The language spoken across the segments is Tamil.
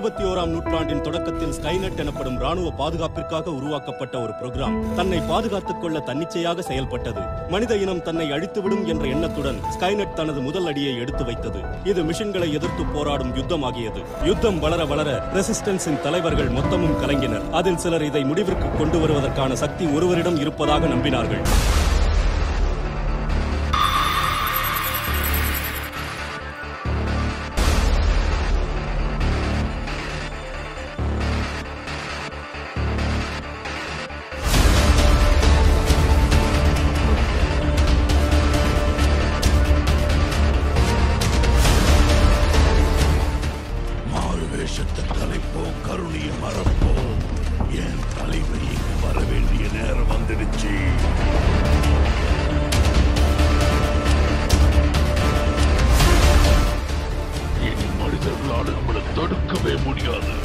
இருபத்தி ஓராம் நூற்றாண்டின் தொடக்கத்தில் ஸ்கைநெட் எனப்படும் ராணுவ பாதுகாப்பிற்காக உருவாக்கப்பட்ட ஒரு புரோகிராம் தன்னை பாதுகாத்துக் கொள்ள தன்னிச்சையாக செயல்பட்டது மனித இனம் தன்னை அழித்துவிடும் என்ற எண்ணத்துடன் ஸ்கைநெட் தனது முதல் அடியை எடுத்து வைத்தது இது மிஷன்களை எதிர்த்து போராடும் யுத்தமாகியது யுத்தம் வளர வளர ரெசிஸ்டன்ஸின் தலைவர்கள் மொத்தமும் கலங்கினர் அதில் சிலர் இதை முடிவிற்கு கொண்டு வருவதற்கான சக்தி ஒருவரிடம் இருப்பதாக நம்பினார்கள் மாறு வேஷத்தை கலைப்போம் கருணையை மறப்போம் என் தலைவர் இங்கு வர வேண்டிய நேரம் வந்துடுச்சு இனி மனிதர்களால் நம்மளை தடுக்கவே முடியாது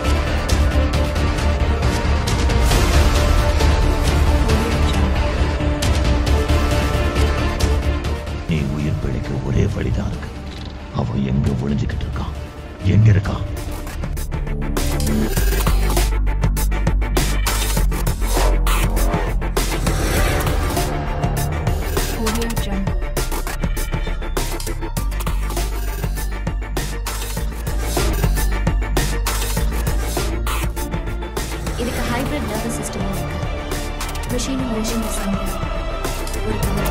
நீ உயிர் பிழைக்க ஒரே வழிதான் இருக்கு அவன் எங்க ஒளிஞ்சுக்கிட்டு இருக்கான் எங்க இருக்கான் Audio Jungle. இதுக்கு ஹைபிரிட் நர்வஸ் சிஸ்டம் இருக்கு மிஷினும் மிஷினும் சேர்ந்து ஒரு கவலை